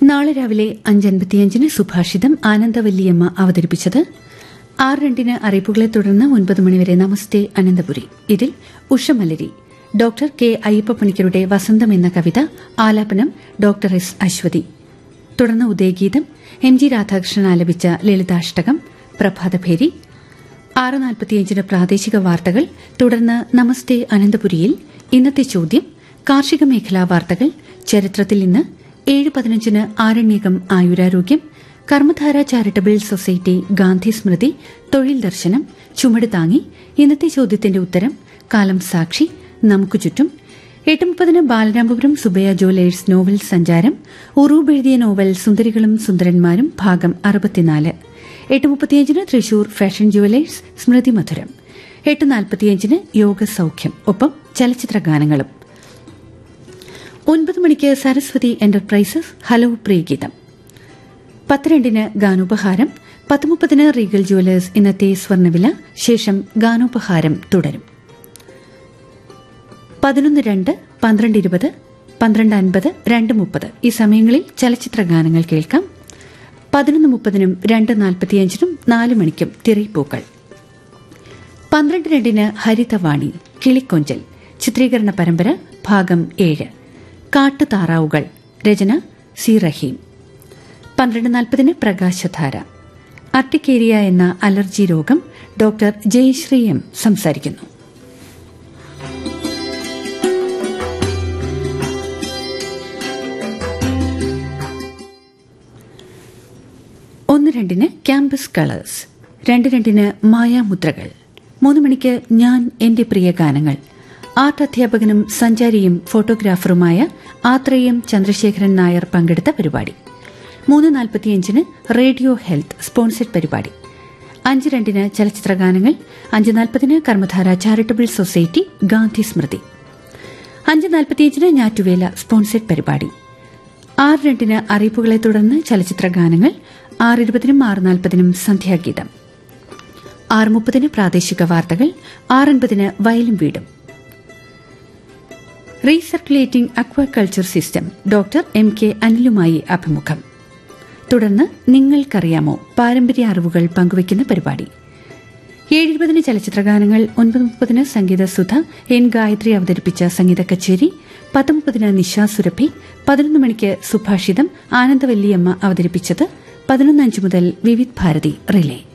നാളെ രാവിലെ അഞ്ചൻപത്തിയഞ്ചിന് സുഭാഷിതം ആനന്ദവല്ലിയമ്മ അവതരിപ്പിച്ചത് ആറ് രണ്ടിന് അറിയിപ്പുകളെ തുടർന്ന് ഒൻപത് മണിവരെ നമസ്തേ അനന്തപുരി ഇതിൽ ഉഷമലരി ഡോക്ടർ കെ അയ്യപ്പപ്പണിക്കരുടെ വസന്തം എന്ന കവിത ആലാപനം ഡോക്ടർ എസ് അശ്വതി തുടർന്ന് ഉദയഗീതം എം ജി രാധാകൃഷ്ണൻ ആലപിച്ച ലളിതാഷ്ടകം പ്രഭാതഭേരി ആറ് നാൽപ്പത്തിയഞ്ചിന് പ്രാദേശിക വാർത്തകൾ തുടർന്ന് നമസ്തേ അനന്തപുരിയിൽ ഇന്നത്തെ ചോദ്യം കാർഷിക മേഖലാ വാർത്തകൾ ചരിത്രത്തിൽ ഇന്ന് ഏഴ് പതിനഞ്ചിന് ആരണ്യകം ആയുരാരോഗ്യം കർമ്മധാര ചാരിറ്റബിൾ സൊസൈറ്റി ഗാന്ധി സ്മൃതി തൊഴിൽ ദർശനം ചുമട് താങ്ങി ഇന്നത്തെ ചോദ്യത്തിന്റെ ഉത്തരം കാലം സാക്ഷി നമുക്ക് ചുറ്റും എട്ട് മുപ്പതിന് ബാലരാമപുരം സുബയ ജുവലേഴ്സ് നോവൽ സഞ്ചാരം ഉറൂബ് എഴുതിയ നോവൽ സുന്ദരികളും സുന്ദരന്മാരും ഭാഗം അറുപത്തിനാല് എട്ട് മുപ്പത്തിയഞ്ചിന് തൃശൂർ ഫാഷൻ ജുവലേഴ്സ് സ്മൃതി മധുരം എട്ട് നാൽപ്പത്തിയഞ്ചിന് യോഗ സൌഖ്യം ഒപ്പം ചലച്ചിത്ര ഗാനങ്ങളും ഒൻപത് മണിക്ക് സരസ്വതി എന്റർപ്രൈസസ് ഹലോ പ്രിയഗീതം പത്ത് രണ്ടിന് ഗാനോപഹാരം പത്ത് മുപ്പതിന് റീഗൽ ജുവലേഴ്സ് ഇന്നത്തെ സ്വർണ്ണവില ശേഷം ഗാനോപഹാരം തുടരും പതിനൊന്ന് രണ്ട് പന്ത്രണ്ട് ഇരുപത് പന്ത്രണ്ട് അൻപത് രണ്ട് മുപ്പത് ഈ സമയങ്ങളിൽ ചലച്ചിത്ര ഗാനങ്ങൾ കേൾക്കാം പതിനൊന്ന് മുപ്പതിനും രണ്ട് നാൽപ്പത്തിയഞ്ചിനും നാല് മണിക്കും തിരയിപ്പൂക്കൾ പന്ത്രണ്ട് രണ്ടിന് ഹരിതവാണി കിളിക്കൊഞ്ചൽ ചിത്രീകരണ പരമ്പര ഭാഗം ഏഴ് കാട്ടുതാറാവുകൾ രചന സി റഹീം പന്ത്രണ്ട് നാൽപ്പതിന് പ്രകാശധാര അർട്ടിക്കേരിയ എന്ന അലർജി രോഗം ഡോക്ടർ ജയശ്രീ എം സംസാരിക്കുന്നു ഒന്ന് രണ്ടിന് ക്യാമ്പസ് കളേഴ്സ് രണ്ട് രണ്ടിന് മായാമുദ്രകൾ മൂന്ന് മണിക്ക് ഞാൻ എന്റെ പ്രിയ ഗാനങ്ങൾ ആർട്ട് അധ്യാപകനും സഞ്ചാരിയും ഫോട്ടോഗ്രാഫറുമായ ആത്രേയം ചന്ദ്രശേഖരൻ നായർ പങ്കെടുത്ത പരിപാടി മൂന്ന് നാൽപ്പത്തിയഞ്ചിന് റേഡിയോ ഹെൽത്ത് സ്പോൺസർഡ് പരിപാടി അഞ്ച് രണ്ടിന് ചലച്ചിത്ര ഗാനങ്ങൾ അഞ്ച് നാൽപ്പതിന് കർമ്മധാര ചാരിറ്റബിൾ സൊസൈറ്റി ഗാന്ധി സ്മൃതി അഞ്ച് നാൽപ്പത്തിയഞ്ചിന് ഞാറ്റുവേല സ്പോൺസർഡ് പരിപാടി ആറ് രണ്ടിന് അറിയിപ്പുകളെ തുടർന്ന് ചലച്ചിത്ര ഗാനങ്ങൾ ആറ് ഇരുപതിനും ആറ് നാൽപ്പതിനും സന്ധ്യാഗീതം ആറ് മുപ്പതിന് പ്രാദേശിക വാർത്തകൾ ആറൻപതിന് വയലും വീടും recirculating aquaculture system doctor M K അനിലുമായി അഭിമുഖം തുടർന്ന് നിങ്ങൾക്കറിയാമോ പാരമ്പര്യ അറിവുകൾ പങ്കുവയ്ക്കുന്ന പരിപാടി ഏഴിരുപതിന് ചലച്ചിത്ര ഗാനങ്ങൾ ഒൻപത് മുപ്പതിന് സംഗീത സുധ എൻ ഗായത്രി അവതരിപ്പിച്ച സംഗീത കച്ചേരി പത്ത് മുപ്പതിന് നിശാ സുരഭി പതിനൊന്ന് മണിക്ക് സുഭാഷിതം ആനന്ദവല്ലിയമ്മ അവതരിപ്പിച്ചത് പതിനൊന്ന് അഞ്ച് മുതൽ വിവിധ് ഭാരതി റിലേ